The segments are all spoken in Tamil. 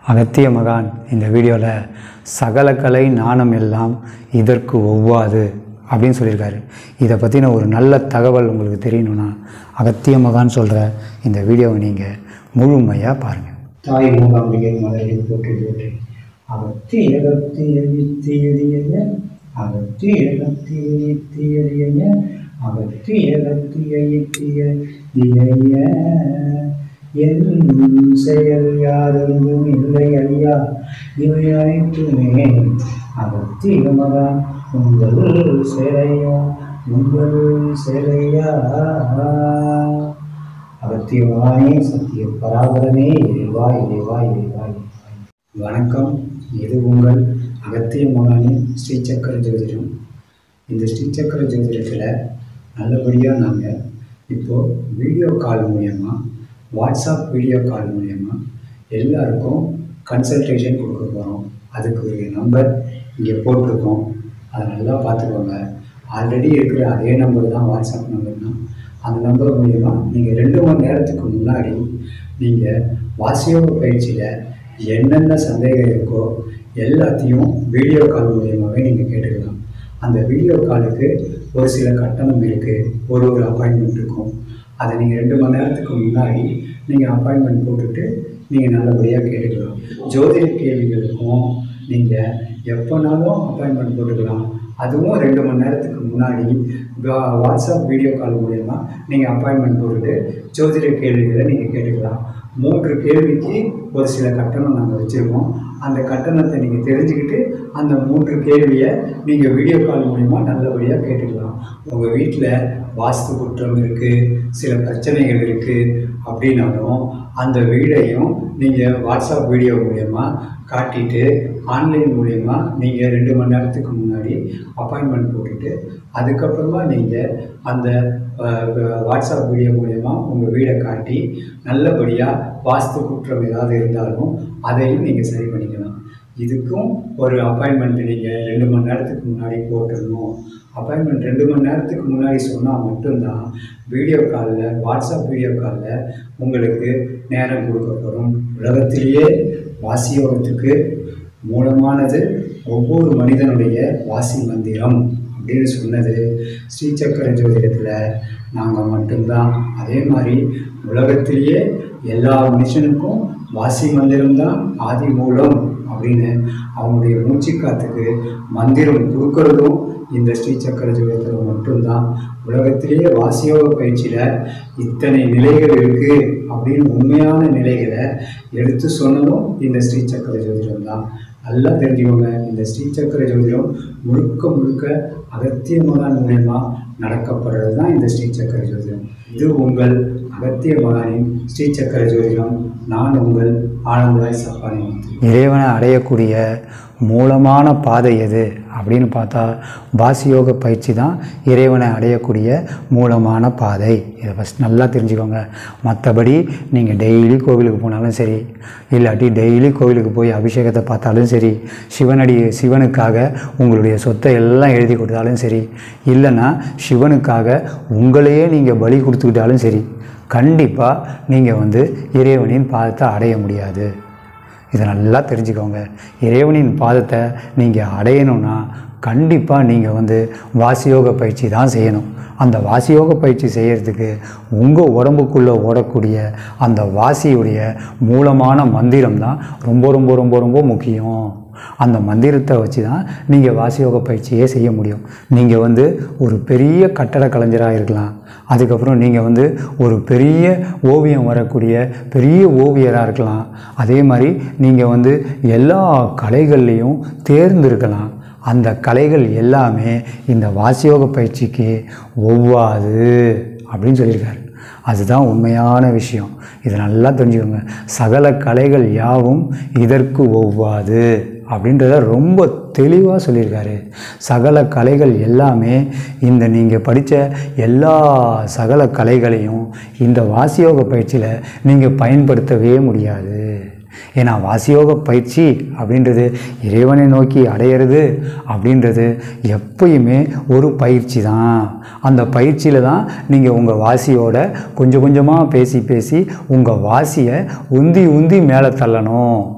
அகத்திய மகான் இந்த வீடியோவில் சகல கலை நாணம் எல்லாம் இதற்கு ஒவ்வாது அப்படின்னு சொல்லியிருக்காரு இதை பற்றின ஒரு நல்ல தகவல் உங்களுக்கு தெரியணும்னா அகத்திய மகான் சொல்கிற இந்த வீடியோவை நீங்கள் முழுமையாக பாருங்கள் தாய் மூகாம்பிகை மலரில் போற்றி போற்றி அகத்தி அகத்தி அழித்தி எளிய அகத்தி அகத்தி அழித்தி எளிய அகத்தி அகத்தி அழித்திய இளைய என் செயல் யாரெங்கும் இல்லை ஐயா இவை அனைத்துமே அகத்திய மகன் உங்கள் சிலையா உங்கள் சிலையா அகத்தியவானே சத்திய பராபரமே இறைவா இறைவா இறைவா இறைவா வணக்கம் இது உங்கள் அகத்திய மகானின் ஸ்ரீ சக்கர ஜோதிடம் இந்த ஸ்ரீ சக்கர ஜோதிடத்தில் நல்லபடியாக நாங்கள் இப்போது வீடியோ கால் மூலயமா வாட்ஸ்அப் வீடியோ கால் மூலயமா எல்லாருக்கும் கன்சல்டேஷன் கொடுக்க போகிறோம் அதுக்கு ஒரு நம்பர் இங்கே போட்டிருக்கோம் அதை நல்லா பார்த்துக்கோங்க ஆல்ரெடி இருக்கிற அதே நம்பர் தான் வாட்ஸ்அப் நம்பர் தான் அந்த நம்பர் மூலிமா நீங்கள் ரெண்டு மணி நேரத்துக்கு முன்னாடி நீங்கள் வாசியோக பயிற்சியில் என்னென்ன சந்தேகம் இருக்கோ எல்லாத்தையும் வீடியோ கால் மூலியமாகவே நீங்கள் கேட்டுக்கலாம் அந்த வீடியோ காலுக்கு ஒரு சில கட்டணம் இருக்குது ஒரு ஒரு அப்பாயின்மெண்ட் இருக்கும் அதை நீங்கள் ரெண்டு மணி நேரத்துக்கு முன்னாடி நீங்கள் அப்பாயின்மெண்ட் போட்டுட்டு நீங்கள் நல்லபடியாக கேட்டுக்கலாம் ஜோதிட கேள்விகளுக்கும் நீங்கள் எப்போனாலும் அப்பாயின்மெண்ட் போட்டுக்கலாம் அதுவும் ரெண்டு மணி நேரத்துக்கு முன்னாடி வா- வாட்ஸ்அப் வீடியோ கால் மூலயமா நீங்கள் அப்பாயின்மெண்ட் போட்டுட்டு ஜோதிட கேள்விகளை நீங்கள் கேட்டுக்கலாம் மூன்று கேள்விக்கு ஒரு சில கட்டணம் நாங்கள் வச்சுருக்கோம் அந்த கட்டணத்தை நீங்கள் தெரிஞ்சுக்கிட்டு அந்த மூன்று கேள்வியை நீங்கள் வீடியோ கால் மூலிமா நல்லபடியாக கேட்டுக்கலாம் உங்கள் வீட்டில் வாஸ்து குற்றம் இருக்குது சில பிரச்சனைகள் இருக்குது அப்படின்னாலும் அந்த வீடையும் நீங்கள் வாட்ஸ்அப் வீடியோ மூலயமா காட்டிட்டு ஆன்லைன் மூலயமா நீங்கள் ரெண்டு மணி நேரத்துக்கு முன்னாடி அப்பாயின்மெண்ட் போட்டுட்டு அதுக்கப்புறமா நீங்கள் அந்த அஹ், வாட்ஸ்அப் வீடியோ மூலயமா உங்கள் வீடை காட்டி நல்லபடியாக வாஸ்து குற்றம் ஏதாவது இருந்தாலும் அதையும் நீங்கள் சரி பண்ணிக்கலாம் இதுக்கும் ஒரு அப்பாயின்மெண்ட் நீங்கள் ரெண்டு மணி நேரத்துக்கு முன்னாடி போட்டுடணும் அப்பாயின்மெண்ட் ரெண்டு மணி நேரத்துக்கு முன்னாடி சொன்னால் மட்டும்தான் வீடியோ காலில் வாட்ஸ்அப் வீடியோ காலில் உங்களுக்கு நேரம் கொடுக்கப்படும் உலகத்திலேயே வாசியோகத்துக்கு மூலமானது ஒவ்வொரு மனிதனுடைய வாசி மந்திரம் அப்படின்னு சொன்னது ஸ்ரீசக்கர ஜோதிடத்தில் நாங்கள் மட்டும்தான் அதே மாதிரி உலகத்திலேயே எல்லா மனுஷனுக்கும் வாசி மந்திரம்தான் ஆதி மூலம் அப்படின்னு அவங்களுடைய மூச்சுக்காத்துக்கு மந்திரம் கொடுக்கறதும் இந்த ஸ்ரீசக்கர ஜோதிடத்தில் மட்டும்தான் உலகத்திலேயே வாசியோக பயிற்சியில் இத்தனை நிலைகள் இருக்குது அப்படின்னு உண்மையான நிலைகளை எடுத்து சொன்னதும் இந்த ஸ்ரீசக்கர ஜோதிடம் தான் நல்லா தெரிஞ்சுக்கோங்க இந்த ஸ்ரீசக்கர ஜோதிடம் முழுக்க முழுக்க அகத்திய மகான் மூலயமா நடக்கப்படுறது தான் இந்த ஸ்ரீசக்கர ஜோதிடம் இது உங்கள் அகத்திய மகானின் ஸ்ரீசக்கர ஜோதிடம் நான் உங்கள் ஆனந்தராய் சப்பானி இறைவனை அடையக்கூடிய மூலமான பாதை எது அப்படின்னு பார்த்தா வாசியோக பயிற்சி தான் இறைவனை அடையக்கூடிய மூலமான பாதை இதை ஃபஸ்ட் நல்லா தெரிஞ்சுக்கோங்க மற்றபடி நீங்கள் டெய்லி கோவிலுக்கு போனாலும் சரி இல்லாட்டி டெய்லி கோவிலுக்கு போய் அபிஷேகத்தை பார்த்தாலும் சரி சிவனடி சிவனுக்காக உங்களுடைய சொத்தை எல்லாம் எழுதி கொடுத்தாலும் சரி இல்லைன்னா சிவனுக்காக உங்களையே நீங்கள் பலி கொடுத்துக்கிட்டாலும் சரி கண்டிப்பாக நீங்கள் வந்து இறைவனின் பாதத்தை அடைய முடியாது இதை நல்லா தெரிஞ்சுக்கோங்க இறைவனின் பாதத்தை நீங்கள் அடையணும்னா கண்டிப்பாக நீங்கள் வந்து வாசியோக பயிற்சி தான் செய்யணும் அந்த வாசியோக பயிற்சி செய்கிறதுக்கு உங்கள் உடம்புக்குள்ளே ஓடக்கூடிய அந்த வாசியுடைய மூலமான மந்திரம் தான் ரொம்ப ரொம்ப ரொம்ப ரொம்ப முக்கியம் அந்த மந்திரத்தை வச்சு தான் நீங்கள் வாசியோக பயிற்சியே செய்ய முடியும் நீங்கள் வந்து ஒரு பெரிய கட்டட கலைஞராக இருக்கலாம் அதுக்கப்புறம் நீங்கள் வந்து ஒரு பெரிய ஓவியம் வரக்கூடிய பெரிய ஓவியராக இருக்கலாம் அதே மாதிரி நீங்கள் வந்து எல்லா கலைகள்லேயும் தேர்ந்திருக்கலாம் அந்த கலைகள் எல்லாமே இந்த வாசியோக பயிற்சிக்கு ஒவ்வாது அப்படின்னு சொல்லியிருக்காரு அதுதான் உண்மையான விஷயம் இதை நல்லா தெரிஞ்சுக்கோங்க சகல கலைகள் யாவும் இதற்கு ஒவ்வாது அப்படின்றத ரொம்ப தெளிவாக சொல்லியிருக்காரு சகல கலைகள் எல்லாமே இந்த நீங்கள் படித்த எல்லா சகல கலைகளையும் இந்த வாசியோக பயிற்சியில் நீங்கள் பயன்படுத்தவே முடியாது ஏன்னா வாசியோக பயிற்சி அப்படின்றது இறைவனை நோக்கி அடையிறது அப்படின்றது எப்பயுமே ஒரு பயிற்சி தான் அந்த பயிற்சியில் தான் நீங்கள் உங்கள் வாசியோட கொஞ்சம் கொஞ்சமாக பேசி பேசி உங்கள் வாசியை உந்தி உந்தி மேலே தள்ளணும்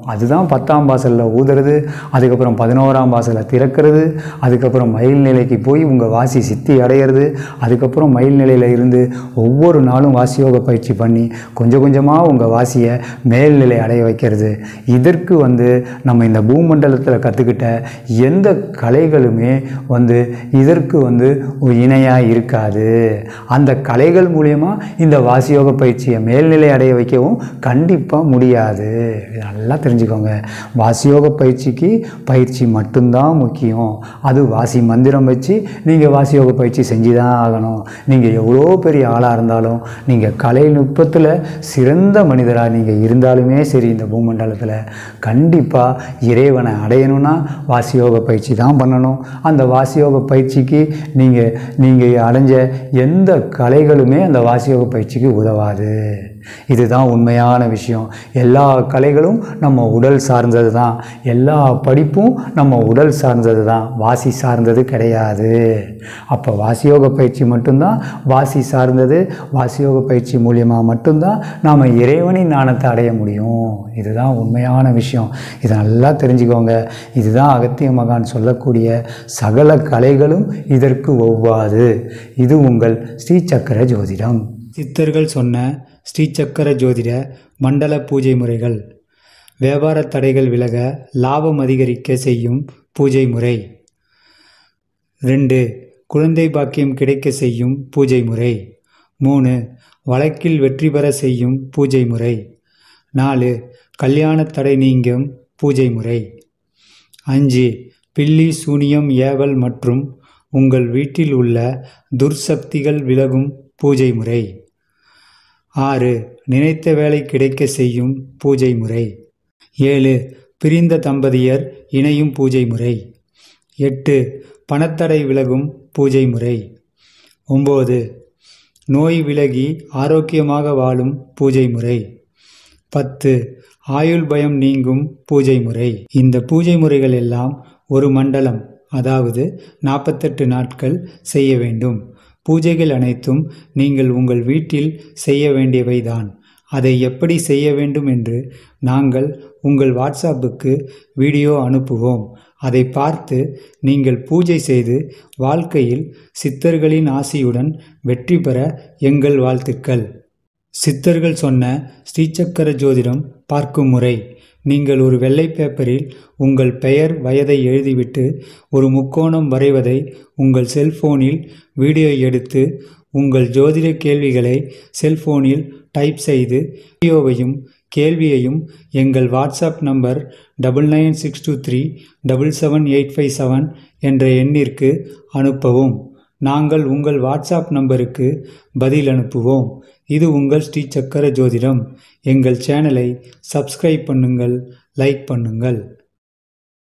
அதுதான் பத்தாம் வாசலில் ஊதுறது அதுக்கப்புறம் பதினோராம் வாசலில் திறக்கிறது அதுக்கப்புறம் மயில் நிலைக்கு போய் உங்கள் வாசி சித்தி அடையிறது அதுக்கப்புறம் மயில் நிலையில் இருந்து ஒவ்வொரு நாளும் வாசியோக பயிற்சி பண்ணி கொஞ்சம் கொஞ்சமாக உங்கள் வாசியை மேல்நிலை அடைய வைக்கிறது இதற்கு வந்து நம்ம இந்த பூமண்டலத்தில் கற்றுக்கிட்ட எந்த கலைகளுமே வந்து இதற்கு வந்து இணையாக இருக்காது அந்த கலைகள் மூலயமா இந்த வாசியோக பயிற்சியை மேல்நிலை அடைய வைக்கவும் கண்டிப்பாக முடியாது இது நல்லா தெரிஞ்சுக்கோங்க வாசியோக பயிற்சிக்கு பயிற்சி மட்டும்தான் முக்கியம் அது வாசி மந்திரம் வச்சு நீங்கள் வாசியோக பயிற்சி செஞ்சு தான் ஆகணும் நீங்கள் எவ்வளோ பெரிய ஆளாக இருந்தாலும் நீங்கள் கலை நுட்பத்தில் சிறந்த மனிதராக நீங்கள் இருந்தாலுமே சரி இந்த பூமண்டலத்தில் கண்டிப்பாக இறைவனை அடையணும்னா வாசியோக பயிற்சி தான் பண்ணணும் அந்த வாசியோக பயிற்சிக்கு நீங்கள் நீங்கள் அடைஞ்ச எந்த கலைகளுமே அந்த வாசியோக பயிற்சிக்கு உதவாது இதுதான் உண்மையான விஷயம் எல்லா கலைகளும் நம்ம உடல் சார்ந்தது தான் எல்லா படிப்பும் நம்ம உடல் சார்ந்தது தான் வாசி சார்ந்தது கிடையாது அப்போ வாசியோக பயிற்சி மட்டும்தான் வாசி சார்ந்தது வாசியோக பயிற்சி மூலியமாக மட்டும்தான் நாம் இறைவனின் ஞானத்தை அடைய முடியும் இதுதான் உண்மையான விஷயம் இதை நல்லா தெரிஞ்சுக்கோங்க இதுதான் அகத்திய மகான் சொல்லக்கூடிய சகல கலைகளும் இதற்கு ஒவ்வாது இது உங்கள் ஸ்ரீ சக்கர ஜோதிடம் சித்தர்கள் சொன்ன ஸ்ரீ சக்கர ஜோதிட மண்டல பூஜை முறைகள் வியாபார தடைகள் விலக லாபம் அதிகரிக்க செய்யும் பூஜை முறை ரெண்டு குழந்தை பாக்கியம் கிடைக்க செய்யும் பூஜை முறை மூணு வழக்கில் வெற்றி பெற செய்யும் பூஜை முறை நாலு கல்யாண தடை நீங்கும் பூஜை முறை அஞ்சு பில்லி சூனியம் ஏவல் மற்றும் உங்கள் வீட்டில் உள்ள துர்சக்திகள் விலகும் பூஜை முறை ஆறு நினைத்த வேலை கிடைக்க செய்யும் பூஜை முறை ஏழு பிரிந்த தம்பதியர் இணையும் பூஜை முறை எட்டு பணத்தடை விலகும் பூஜை முறை ஒம்பது நோய் விலகி ஆரோக்கியமாக வாழும் பூஜை முறை பத்து ஆயுள் பயம் நீங்கும் பூஜை முறை இந்த பூஜை முறைகள் எல்லாம் ஒரு மண்டலம் அதாவது நாற்பத்தெட்டு நாட்கள் செய்ய வேண்டும் பூஜைகள் அனைத்தும் நீங்கள் உங்கள் வீட்டில் செய்ய வேண்டியவைதான் அதை எப்படி செய்ய வேண்டும் என்று நாங்கள் உங்கள் வாட்ஸ்அப்புக்கு வீடியோ அனுப்புவோம் அதை பார்த்து நீங்கள் பூஜை செய்து வாழ்க்கையில் சித்தர்களின் ஆசியுடன் வெற்றி பெற எங்கள் வாழ்த்துக்கள் சித்தர்கள் சொன்ன ஸ்ரீசக்கர ஜோதிடம் பார்க்கும் முறை நீங்கள் ஒரு வெள்ளை பேப்பரில் உங்கள் பெயர் வயதை எழுதிவிட்டு ஒரு முக்கோணம் வரைவதை உங்கள் செல்போனில் வீடியோ எடுத்து உங்கள் ஜோதிட கேள்விகளை செல்போனில் டைப் செய்து வீடியோவையும் கேள்வியையும் எங்கள் WhatsApp number double nine six two three double seven eight five seven என்ற எண்ணிற்கு அனுப்பவும் நாங்கள் உங்கள் வாட்ஸ்அப் நம்பருக்கு பதில் அனுப்புவோம் இது உங்கள் ஸ்ரீ சக்கர ஜோதிடம் எங்கள் சேனலை சப்ஸ்கிரைப் பண்ணுங்கள் லைக் பண்ணுங்கள்